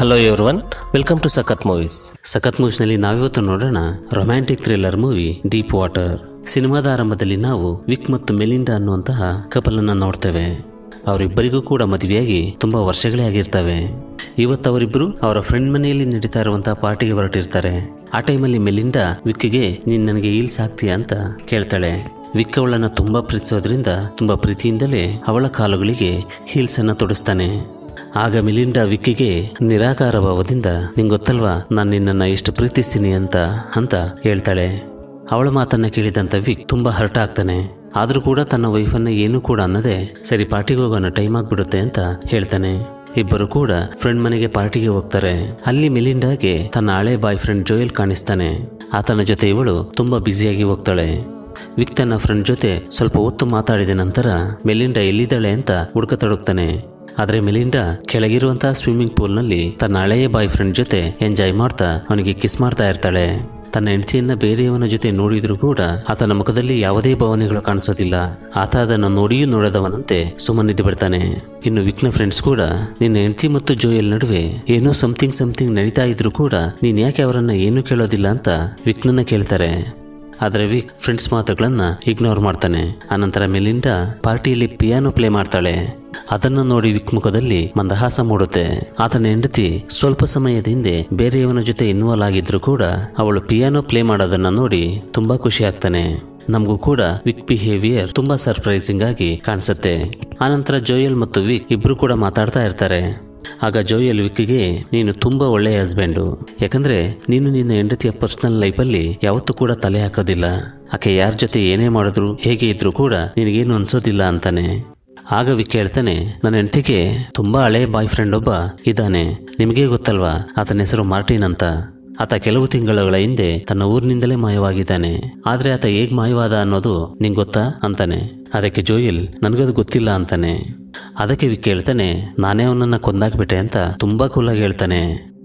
hello everyone welcome to Sakath movies Sakath ಮೂವೀಸ್ನಲ್ಲಿ ನಾವಿವತ್ತು ನೋಡೋಣ romantic thriller movie deep water ಸಿನಿಮಾದ ಆರಂಭದಲ್ಲಿ ನಾವು ವಿಕ್ ಮತ್ತು ಮೆಲಿಂಡಾ ಅನ್ನುವಂತಹ ಕಪಲ್ ಅನ್ನ ನೋಡ್ತೇವೆ ಅವರಿಬ್ಬರಿಗೂ ಕೂಡ ಮದುವೆಯಾಗಿ ತುಂಬಾ ವರ್ಷಗಳೇ ಆಗಿರ್ತವೆ ಇವತ್ತು ಅವರಿಬ್ಬರು ಅವರ ಫ್ರೆಂಡ್ ಮನೆಯಲ್ಲಿ ನಡೀತಾ ಇರುವಂತಹ ಪಾರ್ಟಿಗೆ ಹೊರಟಿರ್ತಾರೆ ಆ ಟೈಮಲ್ಲಿ ಮೆಲಿಂಡಾ ವಿಕ್ಕಿಗೆ ನೀನ್ ನನಗೆ ಈಲ್ಸ್ ಆಗ್ತೀಯಾ ಅಂತ ಕೇಳ್ತಾಳೆ ವಿಕ್ ಅವಳನ್ನ ತುಂಬಾ ಪ್ರೀತಿಸೋದ್ರಿಂದ ತುಂಬಾ ಪ್ರೀತಿಯಿಂದಲೇ ಅವಳ ಕಾಲುಗಳಿಗೆ ಹೀಲ್ಸ್ ಅನ್ನ ತೊಡಿಸ್ತಾನೆ ಆಗ ಮಿಲಿಂಡಾ ವಿಕ್ಕಿಗೆ ನಿರಾಕಾರ ಭಾವದಿಂದ ನಿಂಗೆ ಗೊತ್ತಲ್ವಾ ನಾನು ನಿನ್ನನ್ನು ಎಷ್ಟು ಪ್ರೀತಿಸ್ತೀನಿ ಅಂತ ಅಂತ ಹೇಳ್ತಾಳೆ ಅವಳ ಮಾತನ್ನ ಕೇಳಿದಂತ ವಿಕ್ ತುಂಬಾ ಹರ್ಟ್ ಆಗ್ತಾನೆ ಆದ್ರೂ ಕೂಡ ತನ್ನ ವೈಫನ್ನ ಏನೂ ಕೂಡ ಅನ್ನದೆ ಸರಿ ಪಾರ್ಟಿಗೆ ಹೋಗೋಣ ಟೈಮ್ ಆಗ್ಬಿಡುತ್ತೆ ಅಂತ ಹೇಳ್ತಾನೆ ಇಬ್ಬರು ಕೂಡ ಫ್ರೆಂಡ್ ಮನೆಗೆ ಪಾರ್ಟಿಗೆ ಹೋಗ್ತಾರೆ ಅಲ್ಲಿ ಮಿಲಿಂಡಾಗೆ ತನ್ನ ಹಳೆ ಬಾಯ್ ಫ್ರೆಂಡ್ ಜೋಯಲ್ ಕಾಣಿಸ್ತಾನೆ ಆತನ ಜೊತೆ ಇವಳು ತುಂಬಾ ಬ್ಯುಸಿಯಾಗಿ ಹೋಗ್ತಾಳೆ ವಿಕ್ ತನ್ನ ಫ್ರೆಂಡ್ ಜೊತೆ ಸ್ವಲ್ಪ ಹೊತ್ತು ಮಾತಾಡಿದ ನಂತರ ಮೆಲಿಂಡಾ ಎಲ್ಲಿದ್ದಾಳೆ ಅಂತ ಹುಡುಕತೊಡಗ್ತಾನೆ ಆದ್ರೆ ಮೆಲಿಂಡಾ ಕೆಳಗಿರುವಂತಹ ಸ್ವಿಮ್ಮಿಂಗ್ ಪೂಲ್ನಲ್ಲಿ ತನ್ನ ಹಳೆಯ ಬಾಯ್ ಫ್ರೆಂಡ್ ಜೊತೆ ಎಂಜಾಯ್ ಮಾಡ್ತಾ ಅವನಿಗೆ ಕಿಸ್ ಮಾಡ್ತಾ ಇರ್ತಾಳೆ ತನ್ನ ಹೆಂಡತಿಯನ್ನ ಬೇರೆಯವನ ಜೊತೆ ನೋಡಿದ್ರೂ ಕೂಡ ಆತನ ಮುಖದಲ್ಲಿ ಯಾವುದೇ ಭಾವನೆಗಳು ಕಾಣಿಸೋದಿಲ್ಲ ಆತ ಅದನ್ನು ನೋಡಿಯೂ ನೋಡದವನಂತೆ ಸುಮ್ಮನಿದ್ದು ಬಿಡ್ತಾನೆ ಇನ್ನು ವಿಕ್ನ ಫ್ರೆಂಡ್ಸ್ ಕೂಡ ನಿನ್ನ ಹೆಂಡತಿ ಮತ್ತು ಜೋಯಲ್ ನಡುವೆ ಏನೋ ಸಮಥಿಂಗ್ ಸಮಥಿಂಗ್ ನಡೀತಾ ಇದ್ರೂ ಕೂಡ ನೀನ್ ಯಾಕೆ ಅವರನ್ನ ಏನೂ ಕೇಳೋದಿಲ್ಲ ಅಂತ ವಿಕ್ನನ್ನ ಕೇಳ್ತಾರೆ ಆದರೆ ವಿಕ್ ಫ್ರೆಂಡ್ಸ್ ಮಾತುಗಳನ್ನ ಇಗ್ನೋರ್ ಮಾಡ್ತಾನೆ ಆನಂತರ ಮೆಲಿಂಡಾ ಪಾರ್ಟಿಯಲ್ಲಿ ಪಿಯಾನೋ ಪ್ಲೇ ಮಾಡ್ತಾಳೆ ಅದನ್ನು ನೋಡಿ ವಿಕ್ ಮುಖದಲ್ಲಿ ಮಂದಹಾಸ ಮೂಡುತ್ತೆ ಆತನ ಹೆಂಡತಿ ಸ್ವಲ್ಪ ಸಮಯದ ಹಿಂದೆ ಬೇರೆಯವನ ಜೊತೆ ಇನ್ವಾಲ್ವ್ ಆಗಿದ್ರು ಕೂಡ ಅವಳು ಪಿಯಾನೋ ಪ್ಲೇ ಮಾಡೋದನ್ನ ನೋಡಿ ತುಂಬಾ ಖುಷಿ ಆಗ್ತಾನೆ ನಮಗೂ ಕೂಡ ವಿಕ್ ಬಿಹೇವಿಯರ್ ತುಂಬಾ ಸರ್ಪ್ರೈಸಿಂಗ್ ಆಗಿ ಕಾಣಿಸುತ್ತೆ ಆನಂತರ ಜೋಯಲ್ ಮತ್ತು ವಿಕ್ ಇಬ್ರು ಕೂಡ ಮಾತಾಡ್ತಾ ಇರ್ತಾರೆ ಆಗ ಜೋಯಲ್ ವಿಕ್ಕಿಗೆ ನೀನು ತುಂಬಾ ಒಳ್ಳೆಯ ಹಸ್ಬೆಂಡು ಯಾಕಂದ್ರೆ ನೀನು ನಿನ್ನ ಹೆಂಡತಿಯ ಪರ್ಸನಲ್ ಲೈಫಲ್ಲಿ ಯಾವತ್ತೂ ಕೂಡ ತಲೆ ಹಾಕೋದಿಲ್ಲ ಆಕೆ ಯಾರ ಜೊತೆ ಏನೇ ಮಾಡಿದ್ರು ಹೇಗೆ ಇದ್ರೂ ಕೂಡ ನಿನಗೇನು ಅನ್ಸೋದಿಲ್ಲ ಅಂತಾನೆ ಆಗ ವಿಕ್ ಹೇಳ್ತಾನೆ ನನ್ನ ಹೆಂಡತಿಗೆ ತುಂಬಾ ಹಳೆ ಬಾಯ್ ಫ್ರೆಂಡ್ ಒಬ್ಬ ಇದ್ದಾನೆ ನಿಮಗೆ ಗೊತ್ತಲ್ವಾ ಆತನ ಹೆಸರು ಮಾರ್ಟಿನ್ ಅಂತ ಆತ ಕೆಲವು ತಿಂಗಳುಗಳ ಹಿಂದೆ ತನ್ನ ಊರಿನಿಂದಲೇ ಮಾಯವಾಗಿದ್ದಾನೆ ಆದ್ರೆ ಆತ ಹೇಗ್ ಮಾಯವಾದ ಅನ್ನೋದು ನಿಂಗೆ ಗೊತ್ತಾ ಅಂತಾನೆ ಅದಕ್ಕೆ ಜೋಯಿಲ್ ನನಗದು ಗೊತ್ತಿಲ್ಲ ಅಂತಾನೆ ಅದಕ್ಕೆ ವಿಕ್ ಹೇಳ್ತಾನೆ ನಾನೇ ಅವನನ್ನ ಕೊಂದಾಕ್ಬಿಟ್ಟೆ ಅಂತ ತುಂಬಾ ಕೂಲಾಗಿ ಹೇಳ್ತಾನೆ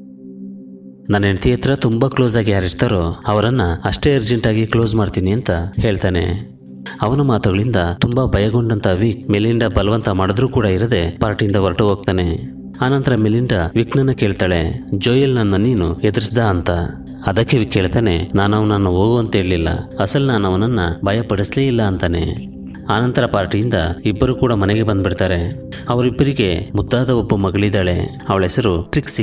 ನನ್ನ ಹೆಂಡತಿ ಹತ್ರ ತುಂಬಾ ಕ್ಲೋಸ್ ಆಗಿ ಯಾರಿರ್ತಾರೋ ಅವರನ್ನ ಅಷ್ಟೇ ಅರ್ಜೆಂಟಾಗಿ ಕ್ಲೋಸ್ ಮಾಡ್ತೀನಿ ಅಂತ ಹೇಳ್ತಾನೆ ಅವನ ಮಾತುಗಳಿಂದ ತುಂಬಾ ಭಯಗೊಂಡಂತ ವಿಕ್ ಮೆಲಿಂಡಾ ಬಲವಂತ ಮಾಡಿದ್ರೂ ಕೂಡ ಇರದೆ ಪಾರ್ಟಿಯಿಂದ ಹೊರಟು ಹೋಗ್ತಾನೆ ಆನಂತರ ಮೆಲಿಂಡಾ ವಿಕ್ನನ್ನ ಕೇಳ್ತಾಳೆ ಜೋಯಲ್ ನನ್ನ ನೀನು ಎದುರಿಸ್ದ ಅಂತ ಅದಕ್ಕೆ ವಿಕ್ ಕೇಳ್ತಾನೆ ನಾನು ಅವನನ್ನು ಹೋಗು ಅಂತ ಹೇಳಲಿಲ್ಲ ಅಸಲ್ ನಾನು ಅವನನ್ನ ಭಯಪಡಿಸ್ಲೇ ಇಲ್ಲ ಅಂತಾನೆ ಆನಂತರ ಪಾರ್ಟಿಯಿಂದ ಇಬ್ಬರು ಕೂಡ ಮನೆಗೆ ಬಂದ್ಬಿಡ್ತಾರೆ ಅವರಿಬ್ಬರಿಗೆ ಮುದ್ದಾದ ಒಬ್ಬ ಮಗಳಿದ್ದಾಳೆ ಅವಳ ಹೆಸರು ಟ್ರಿಕ್ಸಿ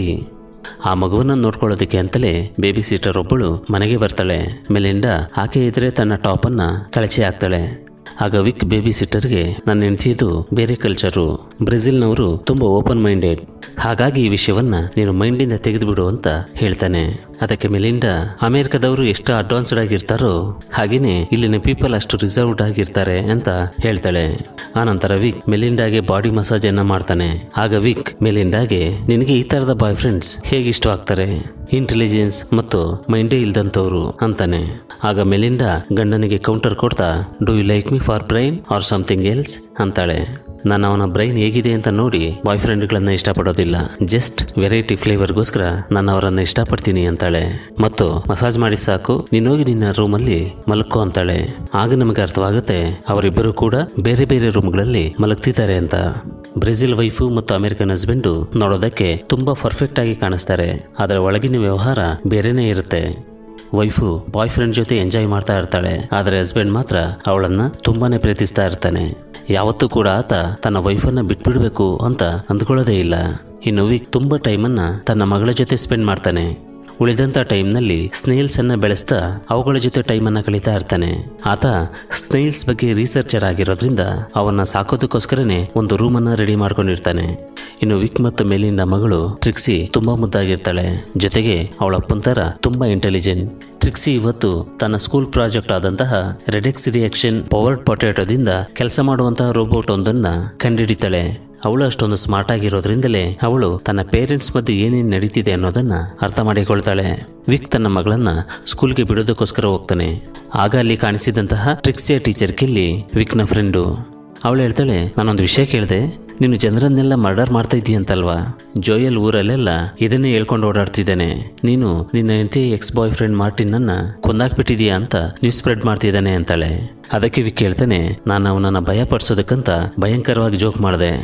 ಆ ಮಗುವನ್ನ ನೋಡ್ಕೊಳ್ಳೋದಕ್ಕೆ ಅಂತಲೇ ಬೇಬಿ ಸೀಟರ್ ಒಬ್ಬಳು ಮನೆಗೆ ಬರ್ತಾಳೆ ಮೆಲಿಂಡಾ ಆಕೆ ಎದುರೇ ತನ್ನ ಟಾಪನ್ನ ಕಳಚಿ ಹಾಕ್ತಾಳೆ ಆಗ ವಿಕ್ ಬೇಬಿ ಸಿಟ್ಟರ್ಗೆ ನನ್ನ ಹೆಂಡತಿದು ಬೇರೆ ಕಲ್ಚರು ಬ್ರೆಜಿಲ್ನವರು ತುಂಬಾ ಓಪನ್ ಮೈಂಡೆಡ್ ಹಾಗಾಗಿ ಈ ವಿಷಯವನ್ನ ನೀನು ಮೈಂಡಿಂದ ತೆಗೆದುಬಿಡು ಅಂತ ಹೇಳ್ತಾನೆ ಅದಕ್ಕೆ ಮೆಲಿಂಡಾ ಅಮೆರಿಕದವರು ಎಷ್ಟು ಅಡ್ವಾನ್ಸ್ಡ್ ಆಗಿರ್ತಾರೋ ಹಾಗೇನೆ ಇಲ್ಲಿನ ಪೀಪಲ್ ಅಷ್ಟು ರಿಸರ್ವ್ಡ್ ಆಗಿರ್ತಾರೆ ಅಂತ ಹೇಳ್ತಾಳೆ ಆನಂತರ ವಿಕ್ ಮೆಲಿಂಡಾಗೆ ಬಾಡಿ ಮಸಾಜ್ ಅನ್ನ ಮಾಡ್ತಾನೆ ಆಗ ವಿಕ್ ಮೆಲಿಂಡಾಗೆ ನಿನಗೆ ಈ ತರದ ಬಾಯ್ ಫ್ರೆಂಡ್ಸ್ ಹೇಗೆ ಇಷ್ಟವಾಗ್ತಾರೆ ಇಂಟೆಲಿಜೆನ್ಸ್ ಮತ್ತು ಮೈಂಡೇ ಇಲ್ದಂತವ್ರು ಅಂತಾನೆ ಆಗ ಮೆಲಿಂಡಾ ಗಂಡನಿಗೆ ಕೌಂಟರ್ ಕೊಡ್ತಾ do you like me for brain or something else ಅಂತಾಳೆ ನಾನು ಅವನ ಬ್ರೈನ್ ಹೇಗಿದೆ ಅಂತ ನೋಡಿ ಬಾಯ್ ಫ್ರೆಂಡ್ಗಳನ್ನ ಇಷ್ಟಪಡೋದಿಲ್ಲ ಜಸ್ಟ್ ವೆರೈಟಿ ಫ್ಲೇವರ್ಗೋಸ್ಕರ ನಾನು ಅವರನ್ನ ಇಷ್ಟಪಡ್ತೀನಿ ಅಂತಾಳೆ ಮತ್ತು ಮಸಾಜ್ ಮಾಡಿ ಸಾಕು ನೀನೋಗಿ ನಿನ್ನ ರೂಮಲ್ಲಿ ಮಲಕ್ಕೋ ಅಂತಾಳೆ ಆಗ ನಮಗೆ ಅರ್ಥವಾಗುತ್ತೆ ಅವರಿಬ್ಬರು ಕೂಡ ಬೇರೆ ಬೇರೆ ರೂಮ್ಗಳಲ್ಲಿ ಮಲಗ್ತಿದ್ದಾರೆ ಅಂತ ಬ್ರೆಜಿಲ್ ವೈಫು ಮತ್ತು ಅಮೆರಿಕನ್ ಹಸ್ಬೆಂಡು ನೋಡೋದಕ್ಕೆ ತುಂಬಾ ಪರ್ಫೆಕ್ಟ್ ಆಗಿ ಕಾಣಿಸ್ತಾರೆ ಅದರ ಒಳಗಿನ ವ್ಯವಹಾರ ಬೇರೆನೇ ಇರುತ್ತೆ ವೈಫು ಬಾಯ್ ಫ್ರೆಂಡ್ ಜೊತೆ ಎಂಜಾಯ್ ಮಾಡ್ತಾ ಇರ್ತಾಳೆ ಆದರೆ ಹಸ್ಬೆಂಡ್ ಮಾತ್ರ ಅವಳನ್ನ ತುಂಬಾನೇ ಪ್ರೀತಿಸ್ತಾ ಇರ್ತಾನೆ ಯಾವತ್ತೂ ಕೂಡ ಆತ ತನ್ನ ವೈಫನ್ನ ಬಿಟ್ಬಿಡ್ಬೇಕು ಅಂತ ಅಂದ್ಕೊಳ್ಳೋದೇ ಇಲ್ಲ ಇನ್ನು ವಿಕ್ ತುಂಬಾ ಟೈಮನ್ನ ತನ್ನ ಮಗಳ ಜೊತೆ ಸ್ಪೆಂಡ್ ಮಾಡ್ತಾನೆ ಉಳಿದಂತ ಟೈಮ್ನಲ್ಲಿ ಸ್ನೇಲ್ಸ್ ಅನ್ನ ಬೆಳೆಸ್ತಾ ಅವುಗಳ ಜೊತೆ ಟೈಮನ್ನ ಕಳೀತಾ ಇರ್ತಾನೆ ಆತ ಸ್ನೇಲ್ಸ್ ಬಗ್ಗೆ ರಿಸರ್ಚರ್ ಆಗಿರೋದ್ರಿಂದ ಅವನ್ನ ಸಾಕೋದಕ್ಕೋಸ್ಕರನೇ ಒಂದು ರೂಮನ್ನ ರೆಡಿ ಮಾಡ್ಕೊಂಡಿರ್ತಾನೆ ಇನ್ನು ವಿಕ್ ಮತ್ತು ಮೇಲಿನ ಮಗಳು ಟ್ರಿಕ್ಸಿ ತುಂಬಾ ಮುದ್ದಾಗಿರ್ತಾಳೆ ಜೊತೆಗೆ ಅವಳ ಅಪ್ಪನ ತರ ತುಂಬಾ ಇಂಟೆಲಿಜೆಂಟ್ ಟ್ರಿಕ್ಸಿ ಇವತ್ತು ತನ್ನ ಸ್ಕೂಲ್ ಪ್ರಾಜೆಕ್ಟ್ ಆದಂತಹ ರೆಡೆಕ್ಸ್ ರಿಯಾಕ್ಷನ್ ಪವರ್ಡ್ ಪೊಟ್ಯಾಟೋದಿಂದ ಕೆಲಸ ಮಾಡುವಂತಹ ರೋಬೋಟ್ ಒಂದನ್ನ ಕಂಡುಹಿಡಿತಾಳೆ ಅವಳು ಅಷ್ಟೊಂದು ಸ್ಮಾರ್ಟ್ ಆಗಿರೋದ್ರಿಂದಲೇ ಅವಳು ತನ್ನ ಪೇರೆಂಟ್ಸ್ ಮಧ್ಯೆ ಏನೇನು ನಡೀತಿದೆ ಅನ್ನೋದನ್ನ ಅರ್ಥ ಮಾಡಿಕೊಳ್ತಾಳೆ ವಿಕ್ ತನ್ನ ಮಗಳನ್ನ ಸ್ಕೂಲ್ಗೆ ಬಿಡೋದಕ್ಕೋಸ್ಕರ ಹೋಗ್ತಾನೆ ಆಗ ಅಲ್ಲಿ ಕಾಣಿಸಿದಂತಹ ಟ್ರಿಕ್ಸಿಯ ಟೀಚರ್ ಕಿಲ್ಲಿ ವಿಕ್ನ ಫ್ರೆಂಡು ಅವಳು ಹೇಳ್ತಾಳೆ ನಾನೊಂದು ವಿಷಯ ಕೇಳಿದೆ ನೀನು ಜನರನ್ನೆಲ್ಲ ಮರ್ಡರ್ ಮಾಡ್ತಾ ಇದ್ದೀಯಂತಲ್ವಾ ಜೋಯಲ್ ಊರಲ್ಲೆಲ್ಲ ಇದನ್ನೇ ಹೇಳ್ಕೊಂಡು ಓಡಾಡ್ತಿದ್ದಾನೆ ನೀನು ನಿನ್ನ ಹೆಂಡತಿ ಎಕ್ಸ್ ಬಾಯ್ ಫ್ರೆಂಡ್ ಮಾರ್ಟಿನನ್ನ ಕೊಂದಾಕ್ಬಿಟ್ಟಿದೀಯಾ ಅಂತ ನ್ಯೂಸ್ ಸ್ಪ್ರೆಡ್ ಮಾಡ್ತಿದ್ದಾನೆ ಅಂತಾಳೆ ಅದಕ್ಕೆ ವಿಕ್ ಹೇಳ್ತಾನೆ ನಾನು ಅವನನ್ನ ಭಯ ಪಡಿಸೋದಕ್ಕಂತ ಭಯಂಕರವಾಗಿ ಜೋಕ್ ಮಾಡಿದೆ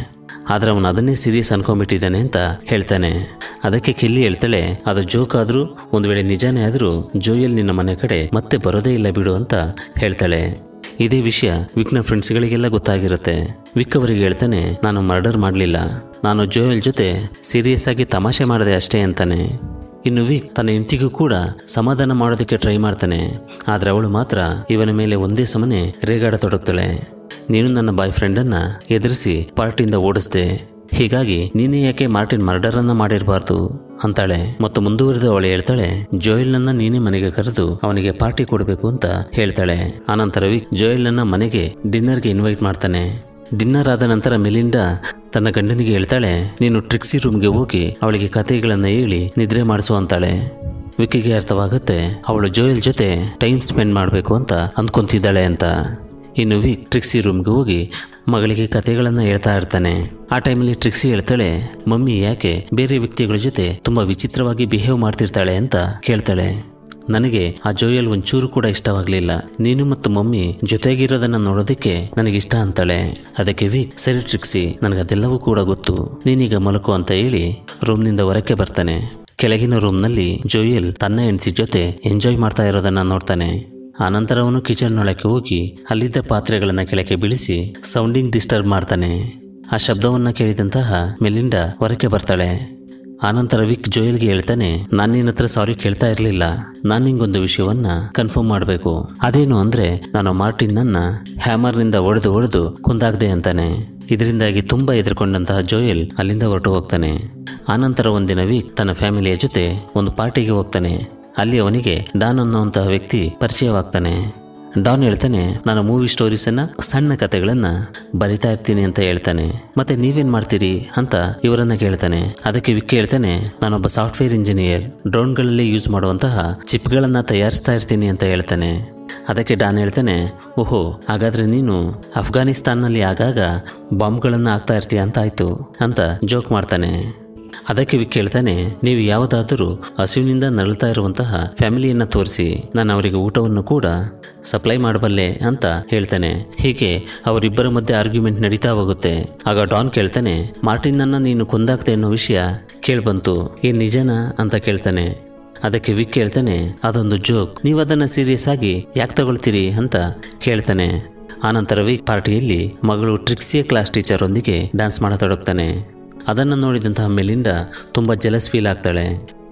ಆದ್ರೆ ಅವನು ಅದನ್ನೇ ಸೀರಿಯಸ್ ಅನ್ಕೊಂಡ್ಬಿಟ್ಟಿದ್ದಾನೆ ಅಂತ ಹೇಳ್ತಾನೆ ಅದಕ್ಕೆ ಕೆಲ್ಲಿ ಹೇಳ್ತಾಳೆ ಅದು ಜೋಕ್ ಆದ್ರೂ ಒಂದು ವೇಳೆ ನಿಜಾನೇ ಆದ್ರೂ ಜೋಯಲ್ ನಿನ್ನ ಮನೆ ಕಡೆ ಮತ್ತೆ ಬರೋದೇ ಇಲ್ಲ ಬಿಡು ಅಂತ ಹೇಳ್ತಾಳೆ ಇದೇ ವಿಷಯ ವಿಕ್ನ ಫ್ರೆಂಡ್ಸ್ಗಳಿಗೆಲ್ಲ ಗೊತ್ತಾಗಿರುತ್ತೆ ವಿಕ್ ಅವರಿಗೆ ಹೇಳ್ತಾನೆ ನಾನು ಮರ್ಡರ್ ಮಾಡಲಿಲ್ಲ ನಾನು ಜೋಯಲ್ ಜೊತೆ ಸೀರಿಯಸ್ ಆಗಿ ತಮಾಷೆ ಮಾಡಿದೆ ಅಷ್ಟೇ ಅಂತಾನೆ ಇನ್ನು ವಿಕ್ ತನ್ನ ಹೆಂಡತಿಗೂ ಕೂಡ ಸಮಾಧಾನ ಮಾಡೋದಕ್ಕೆ ಟ್ರೈ ಮಾಡ್ತಾನೆ ಆದರೆ ಅವಳು ಮಾತ್ರ ಇವನ ಮೇಲೆ ಒಂದೇ ಸಮನೆ ರೇಗಾಡತೊಡಗ್ತಾಳೆ ನೀನು ನನ್ನ ಬಾಯ್ ಫ್ರೆಂಡನ್ನ ಎದುರಿಸಿ ಪಾರ್ಟಿಯಿಂದ ಓಡಿಸ್ದೆ ಹೀಗಾಗಿ ನೀನೇ ಯಾಕೆ ಮಾರ್ಟಿನ್ ಮರ್ಡರ್ ಅನ್ನ ಮಾಡಿರಬಾರ್ದು ಅಂತಾಳೆ ಮತ್ತು ಮುಂದುವರೆದು ಅವಳು ಹೇಳ್ತಾಳೆ ಜೋಯಲ್ನನ್ನ ನೀನೇ ಮನೆಗೆ ಕರೆದು ಅವನಿಗೆ ಪಾರ್ಟಿ ಕೊಡಬೇಕು ಅಂತ ಹೇಳ್ತಾಳೆ ಆನಂತರ ವಿಕ್ ಜೋಯಲ್ನನ್ನ ಮನೆಗೆ ಡಿನ್ನರ್ಗೆ ಇನ್ವೈಟ್ ಮಾಡ್ತಾನೆ ಡಿನ್ನರ್ ಆದ ನಂತರ ಮೆಲಿಂಡಾ ತನ್ನ ಗಂಡನಿಗೆ ಹೇಳ್ತಾಳೆ ನೀನು ಟ್ರಿಕ್ಸಿ ರೂಮ್ಗೆ ಹೋಗಿ ಅವಳಿಗೆ ಕಥೆಗಳನ್ನ ಹೇಳಿ ನಿದ್ರೆ ಮಾಡಿಸು ಅಂತಾಳೆ ವಿಕ್ಕಿಗೆ ಅರ್ಥವಾಗುತ್ತೆ ಅವಳು ಜೋಯಲ್ ಜೊತೆ ಟೈಮ್ ಸ್ಪೆಂಡ್ ಮಾಡಬೇಕು ಅಂತ ಅಂದ್ಕೊಂತಿದ್ದಾಳೆ ಅಂತ ಇನ್ನು ವಿಕ್ ಟ್ರಿಕ್ಸಿ ರೂಮ್ಗೆ ಹೋಗಿ ಮಗಳಿಗೆ ಕತೆಗಳನ್ನು ಹೇಳ್ತಾ ಇರ್ತಾನೆ ಆ ಟೈಮಲ್ಲಿ ಟ್ರಿಕ್ಸಿ ಹೇಳ್ತಾಳೆ ಮಮ್ಮಿ ಯಾಕೆ ಬೇರೆ ವ್ಯಕ್ತಿಗಳ ಜೊತೆ ತುಂಬಾ ವಿಚಿತ್ರವಾಗಿ ಬಿಹೇವ್ ಮಾಡ್ತಿರ್ತಾಳೆ ಅಂತ ಕೇಳ್ತಾಳೆ ನನಗೆ ಆ ಜೋಯಲ್ ಒಂಚೂರು ಕೂಡ ಇಷ್ಟವಾಗ್ಲಿಲ್ಲ ನೀನು ಮತ್ತು ಮಮ್ಮಿ ಜೊತೆಗಿರೋದನ್ನ ನೋಡೋದಕ್ಕೆ ನನಗಿಷ್ಟ ಅಂತಾಳೆ ಅದಕ್ಕೆ ವಿಕ್ ಸರಿ ಟ್ರಿಕ್ಸಿ ನನಗದೆಲ್ಲವೂ ಕೂಡ ಗೊತ್ತು ನೀನೀಗ ಮಲಕು ಅಂತ ಹೇಳಿ ರೂಮ್ನಿಂದ ಹೊರಕ್ಕೆ ಬರ್ತಾನೆ ಕೆಳಗಿನ ರೂಮ್ನಲ್ಲಿ ಜೋಯಲ್ ತನ್ನ ಹೆಂಡತಿ ಜೊತೆ ಎಂಜಾಯ್ ಮಾಡ್ತಾ ಇರೋದನ್ನ ನೋಡ್ತಾನೆ ಆನಂತರ ಅವನು ಕಿಚನ್ ಒಳಕ್ಕೆ ಹೋಗಿ ಅಲ್ಲಿದ್ದ ಪಾತ್ರೆಗಳನ್ನ ಕೆಳಗೆ ಬೀಳಿಸಿ ಸೌಂಡಿಂಗ್ ಡಿಸ್ಟರ್ಬ್ ಮಾಡ್ತಾನೆ ಆ ಶಬ್ದವನ್ನ ಕೇಳಿದಂತಹ ಮೆಲಿಂಡಾ ಹೊರಕ್ಕೆ ಬರ್ತಾಳೆ ಆನಂತರ ವಿಕ್ ಜೋಯಲ್ಗೆ ಹೇಳ್ತಾನೆ ನಾನು ನಿನ್ನ ಹತ್ರ ಸಾರಿ ಕೇಳ್ತಾ ಇರಲಿಲ್ಲ ನಾನು ನಿಂಗೊಂದು ವಿಷಯವನ್ನ ಕನ್ಫರ್ಮ್ ಮಾಡಬೇಕು ಅದೇನು ಅಂದ್ರೆ ನಾನು ಮಾರ್ಟಿನ್ನನ್ನ ಹ್ಯಾಮರ್ನಿಂದ ಒಡೆದು ಒಡೆದು ಕುಂದಾಗ್ದೆ ಅಂತಾನೆ ಇದರಿಂದಾಗಿ ತುಂಬಾ ಎದುರುಕೊಂಡಂತಹ ಜೋಯಲ್ ಅಲ್ಲಿಂದ ಹೊರಟು ಹೋಗ್ತಾನೆ ಆನಂತರ ಒಂದಿನ ವೀಕ್ ತನ್ನ ಫ್ಯಾಮಿಲಿಯ ಜೊತೆ ಒಂದು ಪಾರ್ಟಿಗೆ ಹೋಗ್ತಾನೆ ಅಲ್ಲಿ ಅವನಿಗೆ ಡಾನ್ ಅನ್ನುವಂತಹ ವ್ಯಕ್ತಿ ಪರಿಚಯವಾಗ್ತಾನೆ ಡಾನ್ ಹೇಳ್ತಾನೆ ನಾನು ಮೂವಿ ಸ್ಟೋರೀಸನ್ನ ಸಣ್ಣ ಕತೆಗಳನ್ನ ಬರಿತಾ ಇರ್ತೀನಿ ಅಂತ ಹೇಳ್ತಾನೆ ಮತ್ತೆ ನೀವೇನ್ ಮಾಡ್ತೀರಿ ಅಂತ ಇವರನ್ನ ಕೇಳ್ತಾನೆ ಅದಕ್ಕೆ ವಿಕ್ ಹೇಳ್ತಾನೆ ನಾನೊಬ್ಬ ಸಾಫ್ಟ್ವೇರ್ ಇಂಜಿನಿಯರ್ ಡ್ರೋನ್ಗಳಲ್ಲಿ ಯೂಸ್ ಮಾಡುವಂತಹ ಚಿಪ್ಗಳನ್ನ ತಯಾರಿಸ್ತಾ ಇರ್ತೀನಿ ಅಂತ ಹೇಳ್ತಾನೆ ಅದಕ್ಕೆ ಡಾನ್ ಹೇಳ್ತಾನೆ ಓಹೋ ಹಾಗಾದ್ರೆ ನೀನು ಅಫ್ಘಾನಿಸ್ತಾನ್ನಲ್ಲಿ ಆಗಾಗ ಬಾಂಬ್ಗಳನ್ನು ಹಾಕ್ತಾ ಇರ್ತೀಯ ಅಂತ ಆಯ್ತು ಅಂತ ಜೋಕ್ ಮಾಡ್ತಾನೆ ಅದಕ್ಕೆ ವಿಕ್ ಹೇಳ್ತಾನೆ ನೀವು ಯಾವುದಾದರೂ ಹಸುವಿನಿಂದ ನರಳ್ತಾ ಇರುವಂತಹ ಫ್ಯಾಮಿಲಿಯನ್ನ ತೋರಿಸಿ ನಾನು ಅವರಿಗೆ ಊಟವನ್ನು ಕೂಡ ಸಪ್ಲೈ ಮಾಡಬಲ್ಲೆ ಅಂತ ಹೇಳ್ತಾನೆ ಹೀಗೆ ಅವರಿಬ್ಬರ ಮಧ್ಯೆ ಆರ್ಗ್ಯುಮೆಂಟ್ ನಡೀತಾ ಹೋಗುತ್ತೆ ಆಗ ಡಾನ್ ಕೇಳ್ತಾನೆ ಮಾರ್ಟಿನನ್ನ ನೀನು ಕೊಂದಾಗ್ತೆ ಅನ್ನೋ ವಿಷಯ ಕೇಳ್ಬಂತು ಏನ್ ನಿಜನಾ ಅಂತ ಕೇಳ್ತಾನೆ ಅದಕ್ಕೆ ವಿಕ್ ಹೇಳ್ತಾನೆ ಅದೊಂದು ಜೋಕ್ ನೀವು ಅದನ್ನ ಸೀರಿಯಸ್ ಆಗಿ ಯಾಕೆ ತಗೊಳ್ತೀರಿ ಅಂತ ಕೇಳ್ತಾನೆ ಆನಂತರ ವಿಕ್ ಪಾರ್ಟಿಯಲ್ಲಿ ಮಗಳು ಟ್ರಿಕ್ಸಿಯ ಕ್ಲಾಸ್ ಟೀಚರ್ ಒಂದಿಗೆ ಡ್ಯಾನ್ಸ್ ಮಾಡತೊಡಗ್ತಾನೆ ಅದನ್ನು ನೋಡಿದಂತಹ ಮೆಲಿಂಡ ತುಂಬ ಜಲಸ್ ಫೀಲ್ ಆಗ್ತಾಳೆ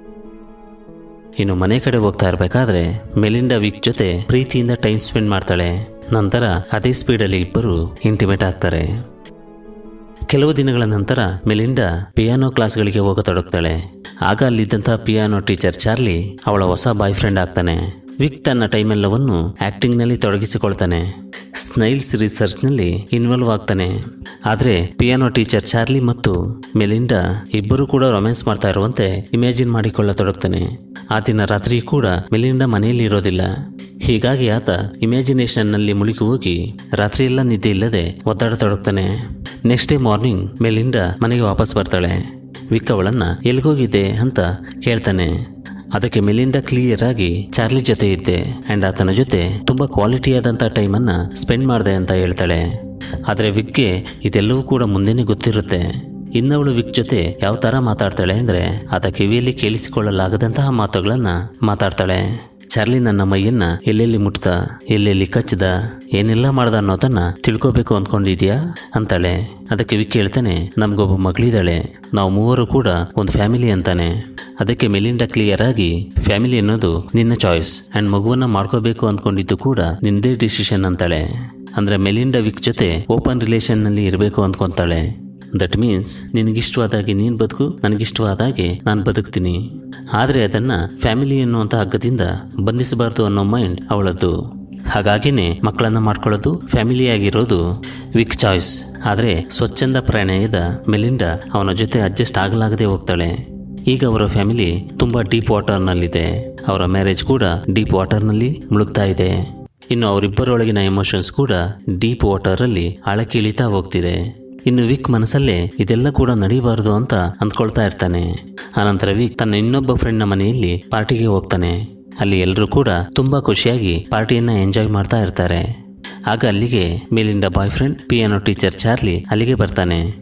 ಇನ್ನು ಮನೆ ಕಡೆ ಹೋಗ್ತಾ ಇರಬೇಕಾದ್ರೆ ಮೆಲಿಂಡಾ ವಿಕ್ ಜೊತೆ ಪ್ರೀತಿಯಿಂದ ಟೈಮ್ ಸ್ಪೆಂಡ್ ಮಾಡ್ತಾಳೆ ನಂತರ ಅದೇ ಸ್ಪೀಡಲ್ಲಿ ಇಬ್ಬರು ಇಂಟಿಮೇಟ್ ಆಗ್ತಾರೆ ಕೆಲವು ದಿನಗಳ ನಂತರ ಮೆಲಿಂಡಾ ಪಿಯಾನೋ ಕ್ಲಾಸ್ಗಳಿಗೆ ಹೋಗತೊಡಗ್ತಾಳೆ ಆಗ ಅಲ್ಲಿದ್ದಂತಹ ಪಿಯಾನೋ ಟೀಚರ್ ಚಾರ್ಲಿ ಅವಳ ಹೊಸ ಬಾಯ್ ಫ್ರೆಂಡ್ ಆಗ್ತಾನೆ ವಿಕ್ ತನ್ನ ಟೈಮೆಲ್ಲವನ್ನು ಆಕ್ಟಿಂಗ್ನಲ್ಲಿ ತೊಡಗಿಸಿಕೊಳ್ತಾನೆ ಸ್ನೈಲ್ಸ್ ರಿಸರ್ಚ್ನಲ್ಲಿ ಇನ್ವಾಲ್ವ್ ಆಗ್ತಾನೆ ಆದರೆ ಪಿಯಾನೋ ಟೀಚರ್ ಚಾರ್ಲಿ ಮತ್ತು ಮೆಲಿಂಡಾ ಇಬ್ಬರು ಕೂಡ ರೊಮ್ಯಾನ್ಸ್ ಮಾಡ್ತಾ ಇರುವಂತೆ ಇಮ್ಯಾಜಿನ್ ಮಾಡಿಕೊಳ್ಳತೊಡಗ್ತಾನೆ ಆ ದಿನ ರಾತ್ರಿ ಕೂಡ ಮೆಲಿಂಡಾ ಮನೆಯಲ್ಲಿ ಇರೋದಿಲ್ಲ ಹೀಗಾಗಿ ಆತ ಇಮ್ಯಾಜಿನೇಷನ್ನಲ್ಲಿ ಮುಳುಗಿ ಹೋಗಿ ರಾತ್ರಿಯೆಲ್ಲ ನಿದ್ದೆ ಇಲ್ಲದೆ ಒದ್ದಾಡತೊಡಗ್ತಾನೆ ನೆಕ್ಸ್ಟ್ ಡೇ ಮಾರ್ನಿಂಗ್ ಮೆಲಿಂಡಾ ಮನೆಗೆ ವಾಪಸ್ ಬರ್ತಾಳೆ ವಿಕ್ ಅವಳನ್ನ ಎಲ್ಗೋಗಿದ್ದೆ ಅಂತ ಕೇಳ್ತಾನೆ ಅದಕ್ಕೆ ಮೆಲಿಂಡಾ ಕ್ಲಿಯರ್ ಆಗಿ ಚಾರ್ಲಿ ಜೊತೆ ಇದ್ದೆ ಅಂಡ್ ಆತನ ಜೊತೆ ತುಂಬಾ ಕ್ವಾಲಿಟಿಯಾದಂಥ ಟೈಮನ್ನ ಸ್ಪೆಂಡ್ ಮಾಡಿದೆ ಅಂತ ಹೇಳ್ತಾಳೆ ಆದರೆ ವಿಕ್ಗೆ ಇದೆಲ್ಲವೂ ಕೂಡ ಮುಂದೆನೇ ಗೊತ್ತಿರುತ್ತೆ ಇನ್ನವಳು ವಿಕ್ ಜೊತೆ ಯಾವ ಥರ ಮಾತಾಡ್ತಾಳೆ ಅಂದರೆ ಆತ ಕಿವಿಯಲ್ಲಿ ಕೇಳಿಸಿಕೊಳ್ಳಲಾಗದಂತಹ ಮಾತುಗಳನ್ನ ಮಾತಾಡ್ತಾಳೆ ಚಾರ್ಲಿ ನನ್ನ ಮೈಯನ್ನ ಎಲ್ಲೆಲ್ಲಿ ಮುಟ್ದ ಎಲ್ಲೆಲ್ಲಿ ಕಚ್ಚದ ಏನೆಲ್ಲ ಮಾಡ್ದ ಅನ್ನೋದನ್ನ ತಿಳ್ಕೋಬೇಕು ಅಂದ್ಕೊಂಡಿದ್ಯಾ ಅಂತಾಳೆ ಅದಕ್ಕೆ ವಿಕ್ ಹೇಳ್ತಾನೆ ನಮ್ಗೊಬ್ಬ ಮಗಳಿದ್ದಾಳೆ ನಾವು ಮೂವರು ಕೂಡ ಒಂದು ಫ್ಯಾಮಿಲಿ ಅಂತಾನೆ ಅದಕ್ಕೆ ಮೆಲಿಂಡಾ ಕ್ಲಿಯರ್ ಆಗಿ ಫ್ಯಾಮಿಲಿ ಅನ್ನೋದು ನಿನ್ನ ಚಾಯ್ಸ್ ಅಂಡ್ ಮಗುವನ್ನ ಮಾಡ್ಕೋಬೇಕು ಅಂದ್ಕೊಂಡಿದ್ದು ಕೂಡ ನಿಂದೇ ಡಿಸಿಷನ್ ಅಂತಾಳೆ ಅಂದ್ರೆ ಮೆಲಿಂಡಾ ವಿಕ್ ಜೊತೆ ಓಪನ್ ರಿಲೇಷನ್ ನಲ್ಲಿ ಇರಬೇಕು ಅಂದ್ಕೊಂತಾಳೆ ದಟ್ ಮೀನ್ಸ್ ನಿನಗಿಷ್ಟವಾದಾಗೆ ನೀನು ಬದುಕು ನನಗಿಷ್ಟವಾದಾಗೆ ನಾನು ಬದುಕ್ತೀನಿ ಆದರೆ ಅದನ್ನ ಫ್ಯಾಮಿಲಿ ಎನ್ನುವಂಥ ಹಗ್ಗದಿಂದ ಬಂಧಿಸಬಾರ್ದು ಅನ್ನೋ ಮೈಂಡ್ ಅವಳದ್ದು ಹಾಗಾಗಿನೇ ಮಕ್ಕಳನ್ನ ಮಾಡ್ಕೊಳ್ಳೋದು ಫ್ಯಾಮಿಲಿ ಆಗಿರೋದು ವಿಕ್ ಚಾಯ್ಸ್ ಆದರೆ ಸ್ವಚ್ಛಂದ ಪ್ರಣಯದ ಮೆಲಿಂಡಾ ಅವನ ಜೊತೆ ಅಡ್ಜಸ್ಟ್ ಆಗಲಾಗದೆ ಹೋಗ್ತಾಳೆ ಈಗ ಅವರ ಫ್ಯಾಮಿಲಿ ತುಂಬಾ ಡೀಪ್ ವಾಟರ್ನಲ್ಲಿದೆ ಅವರ ಮ್ಯಾರೇಜ್ ಕೂಡ ಡೀಪ್ ವಾಟರ್ನಲ್ಲಿ ಮುಳುಗ್ತಾ ಇದೆ ಇನ್ನು ಅವರಿಬ್ಬರೊಳಗಿನ ಎಮೋಷನ್ಸ್ ಕೂಡ ಡೀಪ್ ವಾಟರಲ್ಲಿ ಆಳಕ್ಕೆ ಇಳಿತಾ ಹೋಗ್ತಿದೆ ಇನ್ನು ವಿಕ್ ಮನಸ್ಸಲ್ಲೇ ಇದೆಲ್ಲ ಕೂಡ ನಡೀಬಾರದು ಅಂತ ಅಂದ್ಕೊಳ್ತಾ ಇರ್ತಾನೆ ಆನಂತರ ವಿಕ್ ತನ್ನ ಇನ್ನೊಬ್ಬ ಫ್ರೆಂಡ್ನ ಮನೆಯಲ್ಲಿ ಪಾರ್ಟಿಗೆ ಹೋಗ್ತಾನೆ ಅಲ್ಲಿ ಎಲ್ಲರೂ ಕೂಡ ತುಂಬಾ ಖುಷಿಯಾಗಿ ಪಾರ್ಟಿಯನ್ನ ಎಂಜಾಯ್ ಮಾಡ್ತಾ ಇರ್ತಾರೆ ಆಗ ಅಲ್ಲಿಗೆ ಮೇಲಿಂದ boyfriend piano teacher Charlie ಅಲ್ಲಿಗೆ ಬರ್ತಾನೆ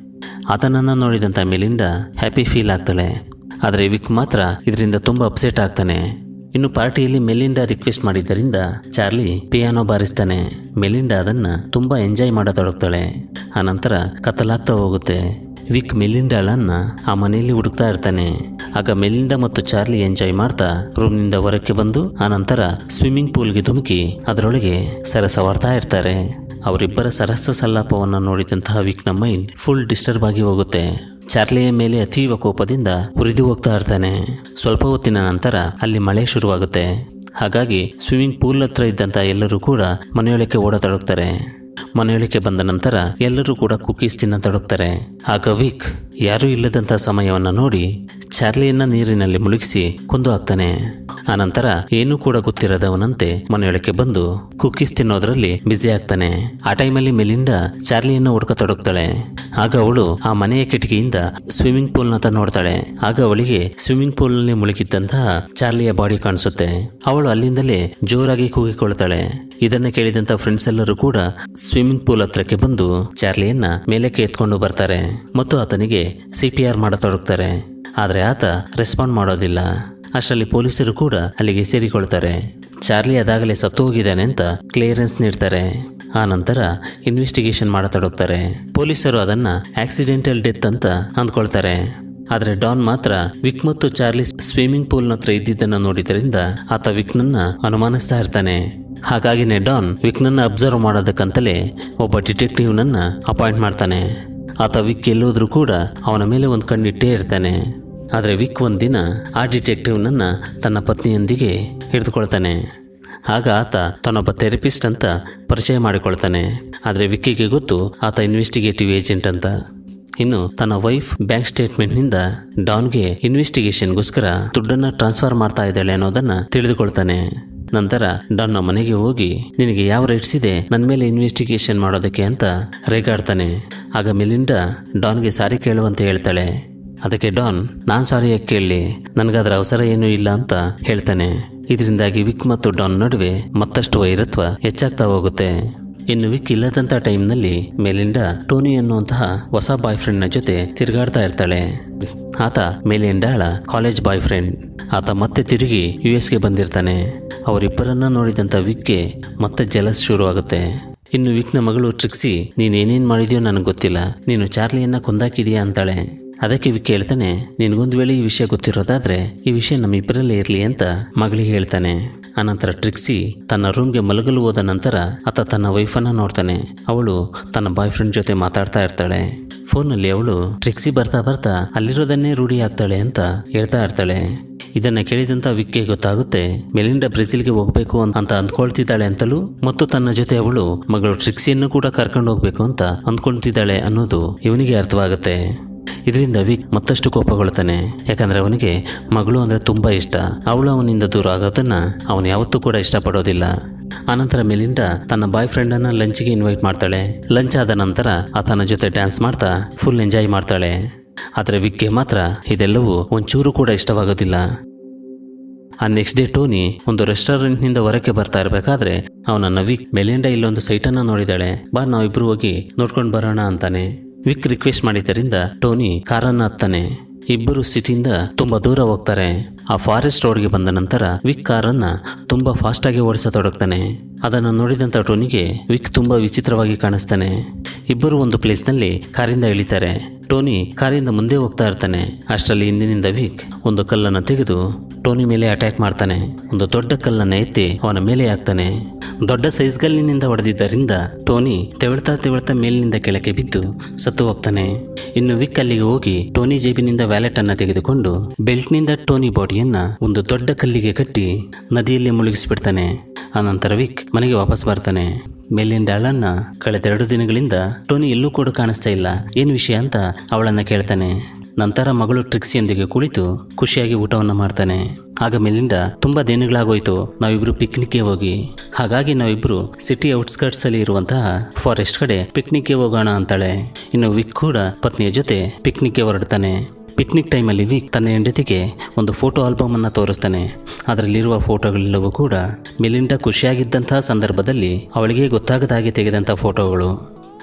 ಆತನನ್ನು ನೋಡಿದಂಥ ಮೆಲಿಂಡಾ ಹ್ಯಾಪಿ ಫೀಲ್ ಆಗ್ತಾಳೆ ಆದರೆ ವಿಕ್ ಮಾತ್ರ ಇದರಿಂದ ತುಂಬ ಅಪ್ಸೆಟ್ ಆಗ್ತಾನೆ ಇನ್ನು ಪಾರ್ಟಿಯಲ್ಲಿ ಮೆಲಿಂಡಾ ರಿಕ್ವೆಸ್ಟ್ ಮಾಡಿದ್ದರಿಂದ ಚಾರ್ಲಿ ಪಿಯಾನೋ ಬಾರಿಸ್ತಾನೆ ಮೆಲಿಂಡಾ ಅದನ್ನ ತುಂಬಾ ಎಂಜಾಯ್ ಮಾಡತೊಡಗ್ತಾಳೆ ಆನಂತರ ಕತ್ತಲಾಗ್ತಾ ಹೋಗುತ್ತೆ ವಿಕ್ ಮೆಲಿಂಡಾಳನ್ನ ಆ ಮನೆಯಲ್ಲಿ ಹುಡುಕ್ತಾ ಇರ್ತಾನೆ ಆಗ ಮೆಲಿಂಡಾ ಮತ್ತು ಚಾರ್ಲಿ ಎಂಜಾಯ್ ಮಾಡ್ತಾ ರೂಮ್ನಿಂದ ಹೊರಕ್ಕೆ ಬಂದು ಆನಂತರ ಸ್ವಿಮ್ಮಿಂಗ್ ಪೂಲ್ಗೆ ಧುಮುಕಿ ಅದರೊಳಗೆ ಸರಸವಾಡ್ತಾ ಇರ್ತಾರೆ ಅವರಿಬ್ಬರ ಸರಸ ಸಲ್ಲಾಪವನ್ನು ನೋಡಿದಂತಹ ವಿಕ್ನ ಮೈಂಡ್ ಫುಲ್ ಡಿಸ್ಟರ್ಬ್ ಆಗಿ ಹೋಗುತ್ತೆ ಚಾರ್ಲಿಯ ಮೇಲೆ ಅತೀವ ಕೋಪದಿಂದ ಉರಿದು ಹೋಗ್ತಾ ಇರ್ತಾನೆ ಸ್ವಲ್ಪ ಹೊತ್ತಿನ ನಂತರ ಅಲ್ಲಿ ಮಳೆ ಶುರುವಾಗುತ್ತೆ ಹಾಗಾಗಿ ಸ್ವಿಮ್ಮಿಂಗ್ ಪೂಲ್ ಹತ್ರ ಇದ್ದಂಥ ಎಲ್ಲರೂ ಕೂಡ ಮನೆಯೊಳಕ್ಕೆ ಓಡತೊಡಗ್ತಾರೆ ಮನೆಯೊಳಕ್ಕೆ ಬಂದ ನಂತರ ಎಲ್ಲರೂ ಕೂಡ ಕುಕೀಸ್ ತಿನ್ನತೊಡಗ್ತಾರೆ ಆಗ ವಿಕ್ ಯಾರೂ ಇಲ್ಲದಂಥ ಸಮಯವನ್ನು ನೋಡಿ ಚಾರ್ಲಿಯನ್ನ ನೀರಿನಲ್ಲಿ ಮುಳುಗಿಸಿ ಕೊಂದು ಹಾಕ್ತಾನೆ ಆನಂತರ ಏನೂ ಕೂಡ ಗೊತ್ತಿರದವನಂತೆ ಮನೆಯೊಳಕ್ಕೆ ಬಂದು ಕುಕ್ಕೀಸ್ ತಿನ್ನೋದ್ರಲ್ಲಿ ಬ್ಯುಸಿ ಆಗ್ತಾನೆ ಆ ಟೈಮಲ್ಲಿ ಮೆಲಿಂಡಾ ಚಾರ್ಲಿಯನ್ನು ಹುಡ್ಕತೊಡಗ್ತಾಳೆ ಆಗ ಅವಳು ಆ ಮನೆಯ ಕಿಟಕಿಯಿಂದ ಸ್ವಿಮ್ಮಿಂಗ್ ಪೂಲ್ ನತ್ತ ನೋಡ್ತಾಳೆ ಆಗ ಅವಳಿಗೆ ಸ್ವಿಮ್ಮಿಂಗ್ ಪೂಲ್ ನಲ್ಲಿ ಮುಳುಗಿದ್ದಂತಹ ಚಾರ್ಲಿಯ ಬಾಡಿ ಕಾಣಿಸುತ್ತೆ ಅವಳು ಅಲ್ಲಿಂದಲೇ ಜೋರಾಗಿ ಕೂಗಿಕೊಳ್ತಾಳೆ ಇದನ್ನ ಕೇಳಿದಂತ ಫ್ರೆಂಡ್ಸ್ ಎಲ್ಲರೂ ಕೂಡ ಸ್ವಿಮ್ಮಿಂಗ್ ಪೂಲ್ ಹತ್ರಕ್ಕೆ ಬಂದು ಚಾರ್ಲಿಯನ್ನ ಮೇಲಕ್ಕೆ ಎತ್ಕೊಂಡು ಬರ್ತಾರೆ ಮತ್ತು ಆತನಿಗೆ ಸಿ ಪಿ ಆರ್ ಮಾಡತೊಡಗ್ತಾರೆ ಆದ್ರೆ ಆತ ರೆಸ್ಪಾಂಡ್ ಮಾಡೋದಿಲ್ಲ ಅಷ್ಟರಲ್ಲಿ ಪೊಲೀಸರು ಕೂಡ ಅಲ್ಲಿಗೆ ಸೇರಿಕೊಳ್ತಾರೆ ಚಾರ್ಲಿ ಅದಾಗಲೇ ಸತ್ತು ಹೋಗಿದ್ದಾನೆ ಅಂತ ಕ್ಲಿಯರೆನ್ಸ್ ನೀಡ್ತಾರೆ ಆ ನಂತರ ಇನ್ವೆಸ್ಟಿಗೇಷನ್ ಮಾಡತೊಡಗ್ತಾರೆ ಪೊಲೀಸರು ಅದನ್ನ ಆಕ್ಸಿಡೆಂಟಲ್ ಡೆತ್ ಅಂತ ಅಂದ್ಕೊಳ್ತಾರೆ ಆದರೆ ಡಾನ್ ಮಾತ್ರ ವಿಕ್ ಮತ್ತು ಚಾರ್ಲಿ ಸ್ವಿಮ್ಮಿಂಗ್ ಪೂಲ್ನ ಹತ್ರ ಇದ್ದಿದ್ದನ್ನ ನೋಡಿದ್ರಿಂದ ಆತ ವಿಕ್ನನ್ನ ಅನುಮಾನಿಸ್ತಾ ಇರ್ತಾನೆ ಹಾಗಾಗಿನೇ ಡಾನ್ ವಿಕ್ನನ್ನ ಅಬ್ಸರ್ವ್ ಮಾಡೋದಕ್ಕಂತಲೇ ಒಬ್ಬ ಡಿಟೆಕ್ಟಿವ್ನನ್ನ ಅಪಾಯಿಂಟ್ ಮಾಡ್ತಾನೆ ಆತ ವಿಕ್ ಎಲ್ಲೋದ್ರೂ ಕೂಡ ಅವನ ಮೇಲೆ ಒಂದು ಕಣ್ಣಿಟ್ಟೇ ಇರ್ತಾನೆ ಆದರೆ ವಿಕ್ ಒಂದಿನ ಆ ಡಿಟೆಕ್ಟಿವ್ನನ್ನ ತನ್ನ ಪತ್ನಿಯೊಂದಿಗೆ ಹಿಡಿದುಕೊಳ್ತಾನೆ ಆಗ ಆತ ತನ್ನೊಬ್ಬ ಥೆರಪಿಸ್ಟ್ ಅಂತ ಪರಿಚಯ ಮಾಡಿಕೊಳ್ತಾನೆ ಆದರೆ ವಿಕ್ಕಿಗೆ ಗೊತ್ತು ಆತ ಇನ್ವೆಸ್ಟಿಗೇಟಿವ್ ಏಜೆಂಟ್ ಅಂತ ಇನ್ನು ತನ್ನ ವೈಫ್ ಬ್ಯಾಂಕ್ ಸ್ಟೇಟ್ಮೆಂಟ್ನಿಂದ ಡಾನ್ಗೆ ಇನ್ವೆಸ್ಟಿಗೇಷನ್ಗೋಸ್ಕರ ದುಡ್ಡನ್ನ ಟ್ರಾನ್ಸ್ಫರ್ ಮಾಡ್ತಾ ಇದ್ದಾಳೆ ಅನ್ನೋದನ್ನ ತಿಳಿದುಕೊಳ್ತಾನೆ ನಂತರ ಡಾನ್ನ ಮನೆಗೆ ಹೋಗಿ ನಿನಗೆ ಯಾವ ರೈಟ್ಸ್ ಇದೆ ನನ್ನ ಮೇಲೆ ಇನ್ವೆಸ್ಟಿಗೇಷನ್ ಮಾಡೋದಕ್ಕೆ ಅಂತ ರೇಗಾಡ್ತಾನೆ ಆಗ ಮೆಲಿಂಡಾ ಡಾನ್ಗೆ ಸಾರಿ ಕೇಳುವಂತೆ ಹೇಳ್ತಾಳೆ ಅದಕ್ಕೆ ಡಾನ್ ನಾನು ಸಾರಿ ಯಾಕೆ ಕೇಳಲಿ ನನಗದರ ಅವಸರ ಏನೂ ಇಲ್ಲ ಅಂತ ಹೇಳ್ತಾನೆ ಇದರಿಂದಾಗಿ ವಿಕ್ ಮತ್ತು ಡಾನ್ ನಡುವೆ ಮತ್ತಷ್ಟು ವೈರತ್ವ ಹೆಚ್ಚಾಗ್ತಾ ಹೋಗುತ್ತೆ ಇನ್ನು ವಿಕ್ ಇಲ್ಲದಂಥ ಟೈಮ್ನಲ್ಲಿ ಮೇಲಿಂದ ಟೋನಿ ಅನ್ನುವಂತಹ ಹೊಸ ಬಾಯ್ ಫ್ರೆಂಡ್ನ ಜೊತೆ ತಿರುಗಾಡ್ತಾ ಇರ್ತಾಳೆ ಆತ ಮೇಲಿಂಡಾಳ ಕಾಲೇಜ್ ಬಾಯ್ ಫ್ರೆಂಡ್ ಆತ ಮತ್ತೆ ತಿರುಗಿ ಯು ಎಸ್ಗೆ ಬಂದಿರ್ತಾನೆ ಅವರಿಬ್ಬರನ್ನ ನೋಡಿದಂಥ ವಿಕ್ಗೆ ಮತ್ತೆ ಜಲಸ್ ಶುರುವಾಗುತ್ತೆ ಇನ್ನು ವಿಕ್ನ ಮಗಳು ಟ್ರಿಕ್ಸಿ ನೀನು ಏನೇನು ಮಾಡಿದ್ಯೋ ನನಗೆ ಗೊತ್ತಿಲ್ಲ ನೀನು ಚಾರ್ಲಿಯನ್ನ ಕೊಂದಾಕಿದೀಯಾ ಅಂತಾಳೆ ಅದಕ್ಕೆ ವಿಕ್ ಹೇಳ್ತಾನೆ ನಿನಗೊಂದು ವೇಳೆ ಈ ವಿಷಯ ಗೊತ್ತಿರೋದಾದ್ರೆ ಈ ವಿಷಯ ನಮ್ಮಿಬ್ಬರಲ್ಲೇ ಇರಲಿ ಅಂತ ಮಗಳಿಗೆ ಹೇಳ್ತಾನೆ ಅನಂತರ ಟ್ರಿಕ್ಸಿ ತನ್ನ ರೂಮ್ಗೆ ಮಲಗಲು ಹೋದ ನಂತರ ಆತ ತನ್ನ ವೈಫನ್ನ ನೋಡ್ತಾನೆ ಅವಳು ತನ್ನ ಬಾಯ್ ಫ್ರೆಂಡ್ ಜೊತೆ ಮಾತಾಡ್ತಾ ಇರ್ತಾಳೆ ಫೋನಲ್ಲಿ ಅವಳು ಟ್ರಿಕ್ಸಿ ಬರ್ತಾ ಬರ್ತಾ ಅಲ್ಲಿರೋದನ್ನೇ ರೂಢಿ ಆಗ್ತಾಳೆ ಅಂತ ಹೇಳ್ತಾ ಇರ್ತಾಳೆ ಇದನ್ನ ಕೇಳಿದಂತ ವಿಕ್ಗೆ ಗೊತ್ತಾಗುತ್ತೆ ಮೆಲಿಂಡ ಬ್ರೆಜಿಲ್ಗೆ ಹೋಗ್ಬೇಕು ಅಂತ ಅಂದ್ಕೊಳ್ತಿದ್ದಾಳೆ ಅಂತಲೂ ಮತ್ತು ತನ್ನ ಜೊತೆ ಅವಳು ಮಗಳು ಟ್ರಿಕ್ಸಿಯನ್ನು ಕೂಡ ಕರ್ಕೊಂಡು ಹೋಗ್ಬೇಕು ಅಂತ ಅಂದ್ಕೊಳ್ತಿದ್ದಾಳೆ ಅನ್ನೋದು ಇವನಿಗೆ ಅರ್ಥವಾಗುತ್ತೆ ಇದರಿಂದ ವಿಕ್ ಮತ್ತಷ್ಟು ಕೋಪಗೊಳ್ತಾನೆ ಯಾಕಂದ್ರೆ ಅವನಿಗೆ ಮಗಳು ಅಂದ್ರೆ ತುಂಬಾ ಇಷ್ಟ ಅವಳು ಅವನಿಂದ ದೂರ ಆಗೋದನ್ನ ಅವನು ಯಾವತ್ತೂ ಕೂಡ ಇಷ್ಟಪಡೋದಿಲ್ಲ ಆನಂತರ ಮೆಲಿಂಡ ತನ್ನ ಬಾಯ್ ಫ್ರೆಂಡ್ ಅನ್ನ ಲಂಚ್ಗೆ ಇನ್ವೈಟ್ ಮಾಡ್ತಾಳೆ ಲಂಚ್ ಆದ ನಂತರ ಆತನ ಜೊತೆ ಡ್ಯಾನ್ಸ್ ಮಾಡ್ತಾ ಫುಲ್ ಎಂಜಾಯ್ ಮಾಡ್ತಾಳೆ ಆದರೆ ವಿಕ್ಗೆ ಮಾತ್ರ ಇದೆಲ್ಲವೂ ಒಂಚೂರು ಕೂಡ ಇಷ್ಟವಾಗೋದಿಲ್ಲ ಆ ನೆಕ್ಸ್ಟ್ ಡೇ ಟೋನಿ ಒಂದು ರೆಸ್ಟೋರೆಂಟ್ನಿಂದ ಹೊರಕ್ಕೆ ಬರ್ತಾ ಇರಬೇಕಾದ್ರೆ ಅವನನ್ನ ವಿಕ್ ಮೆಲಿಂಡ ಇಲ್ಲೊಂದು ಸೈಟನ್ನು ನೋಡಿದಾಳೆ ಬಾ ನಾವಿಬ್ರು ಹೋಗಿ ನೋಡ್ಕೊಂಡು ಬರೋಣ ಅಂತಾನೆ ವಿಕ್ ರಿಕ್ವೆಸ್ಟ್ ಮಾಡಿದ್ದರಿಂದ ಟೋನಿ ಕಾರನ್ನ ಹತ್ತಾನೆ ಇಬ್ಬರು ಸಿಟಿಯಿಂದ ತುಂಬಾ ದೂರ ಹೋಗ್ತಾರೆ ಆ ಫಾರೆಸ್ಟ್ ರೋಡ್ಗೆ ಬಂದ ನಂತರ ವಿಕ್ ಕಾರನ್ನ ತುಂಬಾ ಫಾಸ್ಟ್ ಆಗಿ ಓಡಿಸತೊಡಗ್ತಾನೆ ಅದನ್ನು ನೋಡಿದಂತ ಟೋನಿಗೆ ವಿಕ್ ತುಂಬಾ ವಿಚಿತ್ರವಾಗಿ ಕಾಣಿಸ್ತಾನೆ ಇಬ್ಬರು ಒಂದು ಪ್ಲೇಸ್ನಲ್ಲಿ ಕಾರಿಂದ ಇಳಿತಾರೆ ಟೋನಿ ಕಾರಿಂದ ಮುಂದೆ ಹೋಗ್ತಾ ಇರ್ತಾನೆ ಅಷ್ಟರಲ್ಲಿ ಹಿಂದಿನಿಂದ ವಿಕ್ ಒಂದು ಕಲ್ಲನ್ನು ತೆಗೆದು ಟೋನಿ ಮೇಲೆ ಅಟ್ಯಾಕ್ ಮಾಡ್ತಾನೆ ಒಂದು ದೊಡ್ಡ ಕಲ್ಲನ್ನು ಎತ್ತಿ ಅವನ ಮೇಲೆ ಹಾಕ್ತಾನೆ ದೊಡ್ಡ ಸೈಜ್ ಗಲ್ಲಿನಿಂದ ಹೊಡೆದಿದ್ದರಿಂದ ಟೋನಿ ತೆವಳ್ತಾ ತೆವಳ್ತಾ ಮೇಲಿನಿಂದ ಕೆಳಕ್ಕೆ ಬಿದ್ದು ಸತ್ತು ಹೋಗ್ತಾನೆ ಇನ್ನು ವಿಕ್ ಅಲ್ಲಿಗೆ ಹೋಗಿ ಟೋನಿ ಜೇಬಿನಿಂದ ವ್ಯಾಲೆಟ್ ಅನ್ನ ತೆಗೆದುಕೊಂಡು ಬೆಲ್ಟ್ನಿಂದ ಟೋನಿ ಬಾಡಿಯನ್ನ ಒಂದು ದೊಡ್ಡ ಕಲ್ಲಿಗೆ ಕಟ್ಟಿ ನದಿಯಲ್ಲಿ ಮುಳುಗಿಸಿಬಿಡ್ತಾನೆ ಆನಂತರ ವಿಕ್ ಮನೆಗೆ ವಾಪಸ್ ಬರ್ತಾನೆ ಮೇಲಿನ ಡಾಳನ್ನ ಕಳೆದೆರಡು ದಿನಗಳಿಂದ ಟೋನಿ ಎಲ್ಲೂ ಕೂಡ ಕಾಣಿಸ್ತಾ ಇಲ್ಲ ಏನು ವಿಷಯ ಅಂತ ಅವಳನ್ನ ಕೇಳ್ತಾನೆ ನಂತರ ಮಗಳು ಟ್ರಿಕ್ಸಿಯೊಂದಿಗೆ ಕುಳಿತು ಖುಷಿಯಾಗಿ ಊಟವನ್ನು ಮಾಡ್ತಾನೆ ಆಗ ಮೇಲಿಂದ ತುಂಬಾ ದಿನಗಳಾಗೋಯ್ತು ನಾವಿಬ್ರು ಪಿಕ್ನಿಕ್ಗೆ ಹೋಗಿ ಹಾಗಾಗಿ ನಾವಿಬ್ರು ಸಿಟಿ ಔಟ್ಸ್ಕರ್ಟ್ಸ್ ಅಲ್ಲಿ ಇರುವಂತಹ ಫಾರೆಸ್ಟ್ ಕಡೆ ಪಿಕ್ನಿಕ್ಗೆ ಹೋಗೋಣ ಅಂತಾಳೆ ಇನ್ನು ವಿಕ್ ಕೂಡ ಪತ್ನಿಯ ಜೊತೆ ಪಿಕ್ನಿಕ್ಗೆ ಹೊರಡ್ತಾನೆ ಪಿಕ್ನಿಕ್ ಟೈಮಲ್ಲಿ ವಿಕ್ ತನ್ನ ಹೆಂಡತಿಗೆ ಒಂದು ಫೋಟೋ ಆಲ್ಬಮ್ ಅನ್ನ ತೋರಿಸ್ತಾನೆ ಅದರಲ್ಲಿರುವ ಫೋಟೋಗಳೆಲ್ಲವೂ ಕೂಡ ಮೆಲಿಂಡಾ ಖುಷಿಯಾಗಿದ್ದಂತಹ ಸಂದರ್ಭದಲ್ಲಿ ಅವಳಿಗೆ ಗೊತ್ತಾಗದ ಹಾಗೆ ತೆಗೆದಂಥ ಫೋಟೋಗಳು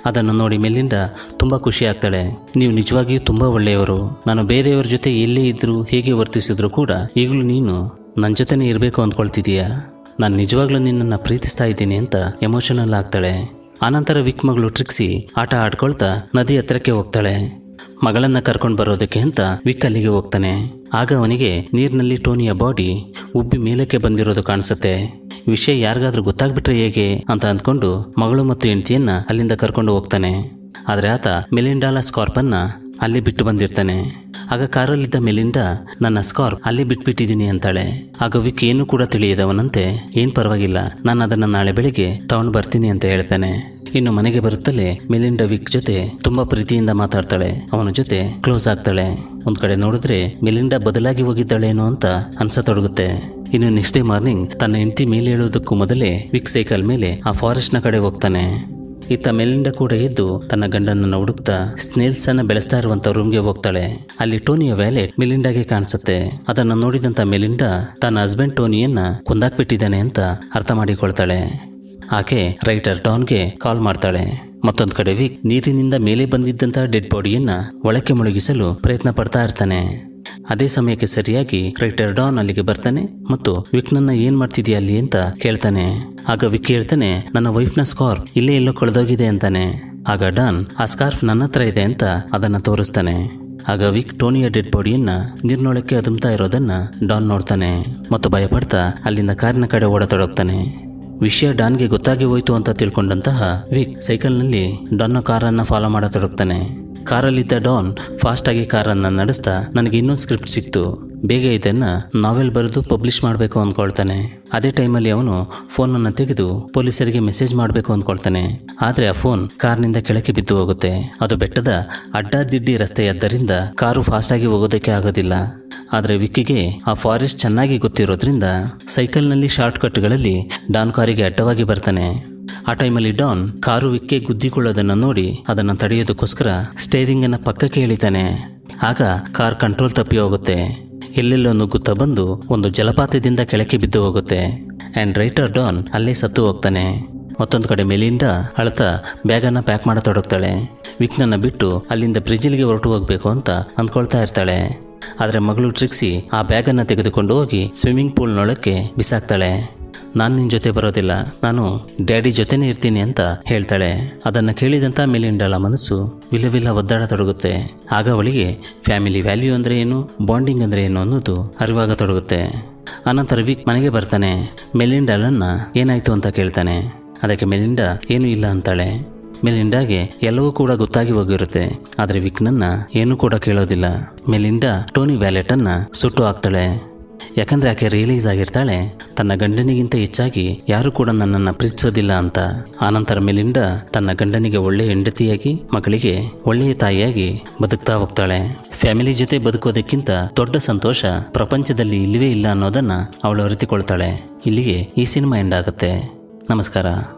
ಅದನ್ನು ನೋಡಿ ಮೆಲಿಂಡ ತುಂಬ ಖುಷಿ ಆಗ್ತಾಳೆ ನೀವು ನಿಜವಾಗಿಯೂ ತುಂಬ ಒಳ್ಳೆಯವರು ನಾನು ಬೇರೆಯವ್ರ ಜೊತೆ ಎಲ್ಲೇ ಇದ್ರೂ ಹೇಗೆ ವರ್ತಿಸಿದ್ರು ಕೂಡ ಈಗಲೂ ನೀನು ನನ್ನ ಜೊತೆನೇ ಇರಬೇಕು ಅಂದ್ಕೊಳ್ತಿದೀಯಾ ನಾನು ನಿಜವಾಗ್ಲೂ ನಿನ್ನನ್ನು ಪ್ರೀತಿಸ್ತಾ ಇದ್ದೀನಿ ಅಂತ ಎಮೋಷನಲ್ ಆಗ್ತಾಳೆ ಆನಂತರ ವಿಕ್ ಮಗಳು ಟ್ರಿಕ್ಸಿ ಆಟ ಆಡ್ಕೊಳ್ತಾ ನದಿ ಹತ್ರಕ್ಕೆ ಹೋಗ್ತಾಳೆ ಮಗಳನ್ನ ಕರ್ಕೊಂಡು ಬರೋದಕ್ಕೆ ಅಂತ ವಿಕ್ ಅಲ್ಲಿಗೆ ಹೋಗ್ತಾನೆ ಆಗ ಅವನಿಗೆ ನೀರಿನಲ್ಲಿ ಟೋನಿಯ ಬಾಡಿ ಉಬ್ಬಿ ಮೇಲಕ್ಕೆ ಬಂದಿರೋದು ಕಾಣಿಸುತ್ತೆ ವಿಷಯ ಯಾರಿಗಾದ್ರೂ ಗೊತ್ತಾಗ್ಬಿಟ್ರೆ ಹೇಗೆ ಅಂತ ಅಂದ್ಕೊಂಡು ಮಗಳು ಮತ್ತು ಹೆಂಡತಿಯನ್ನ ಅಲ್ಲಿಂದ ಕರ್ಕೊಂಡು ಹೋಗ್ತಾನೆ ಆದರೆ ಆತ ಮೆಲಿಂಡಾಲ ಸ್ಕಾರ್ಪನ್ನ ಅಲ್ಲಿ ಬಿಟ್ಟು ಬಂದಿರ್ತಾನೆ ಆಗ ಕಾರಲ್ಲಿದ್ದ ಮೆಲಿಂಡ ನನ್ನ ಸ್ಕಾರ್ಪ್ ಅಲ್ಲಿ ಬಿಟ್ಬಿಟ್ಟಿದ್ದೀನಿ ಅಂತಾಳೆ ಆಗ ವಿಕ್ ಏನು ಕೂಡ ತಿಳಿಯದವನಂತೆ ಏನ್ ಪರವಾಗಿಲ್ಲ ನಾನು ಅದನ್ನ ನಾಳೆ ಬೆಳಿಗ್ಗೆ ತಗೊಂಡು ಬರ್ತೀನಿ ಅಂತ ಹೇಳ್ತಾನೆ ಇನ್ನು ಮನೆಗೆ ಬರುತ್ತಲೇ ಮೆಲಿಂಡ ವಿಕ್ ಜೊತೆ ತುಂಬಾ ಪ್ರೀತಿಯಿಂದ ಮಾತಾಡ್ತಾಳೆ ಅವನ ಜೊತೆ ಕ್ಲೋಸ್ ಆಗ್ತಾಳೆ ಒಂದ್ ಕಡೆ ನೋಡಿದ್ರೆ ಮೆಲಿಂಡ ಬದಲಾಗಿ ಹೋಗಿದ್ದಾಳೇನೋ ಅಂತ ಅನ್ಸತೊಡಗುತ್ತೆ ಇನ್ನು ನೆಕ್ಸ್ಟ್ ಡೇ ಮಾರ್ನಿಂಗ್ ತನ್ನ ಹೆಂಡತಿ ಮೇಲೆ ಹೇಳೋದಕ್ಕೂ ಮೊದಲೇ ವಿಕ್ ಸೈಕಲ್ ಮೇಲೆ ಆ ಫಾರೆಸ್ಟ್ನ ಕಡೆ ಹೋಗ್ತಾನೆ ಇತ್ತ ಮೆಲಿಂಡ ಕೂಡ ಎದ್ದು ತನ್ನ ಗಂಡನನ್ನು ಹುಡುಕ್ತಾ ಸ್ನೇಲ್ಸ್ ಅನ್ನ ಬೆಳೆಸ್ತಾ ಇರುವಂತ ರೂಮ್ಗೆ ಹೋಗ್ತಾಳೆ ಅಲ್ಲಿ ಟೋನಿಯ ವ್ಯಾಲೆಟ್ ಮೆಲಿಂಡಾಗೆ ಕಾಣಿಸುತ್ತೆ ಅದನ್ನ ನೋಡಿದಂತ ಮೆಲಿಂಡ ತನ್ನ ಹಸ್ಬೆಂಡ್ ಟೋನಿಯನ್ನ ಕೊಂದಾಕ್ಬಿಟ್ಟಿದ್ದಾನೆ ಅಂತ ಅರ್ಥ ಮಾಡಿಕೊಳ್ತಾಳೆ ಆಕೆ ರೈಟರ್ ಡಾನ್ಗೆ ಕಾಲ್ ಮಾಡ್ತಾಳೆ ಮತ್ತೊಂದು ಕಡೆ ವಿಕ್ ನೀರಿನಿಂದ ಮೇಲೆ ಬಂದಿದ್ದಂತ ಡೆಡ್ ಬಾಡಿಯನ್ನ ಒಳಕ್ಕೆ ಮುಳುಗಿಸಲು ಪ್ರಯತ್ನ ಪಡ್ತಾ ಇರ್ತಾನೆ ಅದೇ ಸಮಯಕ್ಕೆ ಸರಿಯಾಗಿ ರೈಟರ್ ಡಾನ್ ಅಲ್ಲಿಗೆ ಬರ್ತಾನೆ ಮತ್ತು ವಿಕ್ನನ್ನ ಏನ್ ಮಾಡ್ತಿದ್ಯಾ ಅಲ್ಲಿ ಅಂತ ಕೇಳ್ತಾನೆ ಆಗ ವಿಕ್ ಹೇಳ್ತಾನೆ ನನ್ನ ವೈಫ್ನ ಸ್ಕಾರ್ಫ್ ಇಲ್ಲೇ ಎಲ್ಲೋ ಕಳೆದೋಗಿದೆ ಅಂತಾನೆ ಆಗ ಡಾನ್ ಆ ಸ್ಕಾರ್ಫ್ ನನ್ನ ಹತ್ರ ಇದೆ ಅಂತ ಅದನ್ನ ತೋರಿಸ್ತಾನೆ ಆಗ ವಿಕ್ ಟೋನಿಯ ಡೆಡ್ ಬಾಡಿಯನ್ನ ನೀರ್ನೊಳಕ್ಕೆ ಅದುಮ್ತಾ ಇರೋದನ್ನ ಡಾನ್ ನೋಡ್ತಾನೆ ಮತ್ತು ಭಯಪಡ್ತಾ ಅಲ್ಲಿಂದ ಕಾರಿನ ಕಡೆ ಓಡತೊಡಗ್ತಾನೆ ವಿಷಯ ಡಾನ್ಗೆ ಗೊತ್ತಾಗಿ ಹೋಯ್ತು ಅಂತ ತಿಳ್ಕೊಂಡಂತಹ ವಿಕ್ ಸೈಕಲ್ನಲ್ಲಿ ಡಾನ್ನ ಕಾರನ್ನ ಫಾಲೋ ಮಾಡತೊಡಗ್ತಾನೆ ಕಾರಲ್ಲಿದ್ದ ಡಾನ್ ಫಾಸ್ಟ್ ಆಗಿ ಕಾರನ್ನ ನಡೆಸ್ತಾ ನನಗೆ ಇನ್ನೊಂದು ಸ್ಕ್ರಿಪ್ಟ್ ಸಿಕ್ತು ಬೇಗ ಇದನ್ನ ನಾವೆಲ್ ಬರೆದು ಪಬ್ಲಿಷ್ ಮಾಡಬೇಕು ಅಂದ್ಕೊಳ್ತಾನೆ ಅದೇ ಟೈಮಲ್ಲಿ ಅವನು ಫೋನನ್ನು ತೆಗೆದು ಪೊಲೀಸರಿಗೆ ಮೆಸೇಜ್ ಮಾಡಬೇಕು ಅಂದ್ಕೊಳ್ತಾನೆ ಆದ್ರೆ ಆ ಫೋನ್ ಕಾರ್ನಿಂದ ಕೆಳಕ್ಕೆ ಬಿದ್ದು ಹೋಗುತ್ತೆ ಅದು ಬೆಟ್ಟದ ಅಡ್ಡಾದಿಡ್ಡಿ ರಸ್ತೆಯಾದ್ದರಿಂದ ಕಾರು ಫಾಸ್ಟ್ ಆಗಿ ಹೋಗೋದಕ್ಕೆ ಆಗೋದಿಲ್ಲ ಆದರೆ ವಿಕ್ಕಿಗೆ ಆ ಫಾರೆಸ್ಟ್ ಚೆನ್ನಾಗಿ ಗೊತ್ತಿರೋದ್ರಿಂದ ಸೈಕಲ್ನಲ್ಲಿ ಶಾರ್ಟ್ ಕಟ್ಗಳಲ್ಲಿ ಡಾನ್ ಕಾರಿಗೆ ಅಡ್ಡವಾಗಿ ಬರ್ತಾನೆ ಆ ಟೈಮಲ್ಲಿ ಡಾನ್ ಕಾರು ವಿಕ್ಕೆ ಗುದ್ದಿಕೊಳ್ಳೋದನ್ನ ನೋಡಿ ಅದನ್ನ ತಡೆಯೋದಕ್ಕೋಸ್ಕರ ಸ್ಟೇರಿಂಗ್ ಅನ್ನ ಪಕ್ಕಕ್ಕೆ ಎಳಿತಾನೆ ಆಗ ಕಾರ್ ಕಂಟ್ರೋಲ್ ತಪ್ಪಿ ಹೋಗುತ್ತೆ ಎಲ್ಲೆಲ್ಲೋ ನುಗ್ಗುತ್ತಾ ಬಂದು ಒಂದು ಜಲಪಾತದಿಂದ ಕೆಳಕ್ಕೆ ಬಿದ್ದು ಹೋಗುತ್ತೆ ಅಂಡ್ ರೈಟರ್ ಡಾನ್ ಅಲ್ಲೇ ಸತ್ತು ಹೋಗ್ತಾನೆ ಮತ್ತೊಂದು ಕಡೆ ಮೆಲಿಂಡ ಅಳ್ತಾ ಬ್ಯಾಗನ್ನು ಪ್ಯಾಕ್ ಮಾಡತೊಡಗ್ತಾಳೆ ವಿಕ್ನನ್ನ ಬಿಟ್ಟು ಅಲ್ಲಿಂದ ಬ್ರಿಜಿಲ್ಗೆ ಹೊರಟು ಹೋಗ್ಬೇಕು ಅಂತ ಅಂದ್ಕೊಳ್ತಾ ಇರ್ತಾಳೆ ಆದರೆ ಮಗಳು ಟ್ರಿಕ್ಸಿ ಆ ಬ್ಯಾಗನ್ನು ತೆಗೆದುಕೊಂಡು ಹೋಗಿ ಸ್ವಿಮ್ಮಿಂಗ್ ಪೂಲ್ನೊಳಕ್ಕೆ ಬಿಸಾಕ್ತಾಳೆ ನಾನು ನಿನ್ನ ಜೊತೆ ಬರೋದಿಲ್ಲ ನಾನು ಡ್ಯಾಡಿ ಜೊತೆನೇ ಇರ್ತೀನಿ ಅಂತ ಹೇಳ್ತಾಳೆ ಅದನ್ನು ಕೇಳಿದಂಥ ಮೆಲಿಂಡಳ ಮನಸ್ಸು ವಿಲವಿಲ್ಲ ಒದ್ದಾಡತೊಡಗುತ್ತೆ ಆಗ ಅವಳಿಗೆ ಫ್ಯಾಮಿಲಿ ವ್ಯಾಲ್ಯೂ ಅಂದರೆ ಏನು ಬಾಂಡಿಂಗ್ ಅಂದರೆ ಏನು ಅನ್ನೋದು ಅರಿವಾಗತೊಡಗುತ್ತೆ ಅನಂತರ ವಿಕ್ ಮನೆಗೆ ಬರ್ತಾನೆ ಮೆಲಿಂಡಳನ್ನ ಏನಾಯ್ತು ಅಂತ ಕೇಳ್ತಾನೆ ಅದಕ್ಕೆ ಮೆಲಿಂಡ ಏನೂ ಇಲ್ಲ ಅಂತಾಳೆ ಮೆಲಿಂಡಾಗೆ ಎಲ್ಲವೂ ಕೂಡ ಗೊತ್ತಾಗಿ ಹೋಗಿರುತ್ತೆ ಆದರೆ ವಿಕ್ನನ್ನ ಏನೂ ಕೂಡ ಕೇಳೋದಿಲ್ಲ ಮೆಲಿಂಡಾ ಟೋನಿ ವ್ಯಾಲೆಟನ್ನ ಸುಟ್ಟು ಹಾಕ್ತಾಳೆ ಯಾಕಂದ್ರೆ ಆಕೆ ರಿಯಲೈಸ್ ಆಗಿರ್ತಾಳೆ ತನ್ನ ಗಂಡನಿಗಿಂತ ಹೆಚ್ಚಾಗಿ ಯಾರು ಕೂಡ ನನ್ನನ್ನು ಪ್ರೀತಿಸೋದಿಲ್ಲ ಅಂತ ಆನಂತರ ಮೆಲಿಂಡ ತನ್ನ ಗಂಡನಿಗೆ ಒಳ್ಳೆಯ ಹೆಂಡತಿಯಾಗಿ ಮಗಳಿಗೆ ಒಳ್ಳೆಯ ತಾಯಿಯಾಗಿ ಬದುಕ್ತಾ ಹೋಗ್ತಾಳೆ ಫ್ಯಾಮಿಲಿ ಜೊತೆ ಬದುಕೋದಕ್ಕಿಂತ ದೊಡ್ಡ ಸಂತೋಷ ಪ್ರಪಂಚದಲ್ಲಿ ಇಲ್ಲವೇ ಇಲ್ಲ ಅನ್ನೋದನ್ನ ಅವಳು ಅರಿತುಕೊಳ್ತಾಳೆ ಇಲ್ಲಿಗೆ ಈ ಸಿನಿಮಾ ಎಂಡ್ ಆಗುತ್ತೆ ನಮಸ್ಕಾರ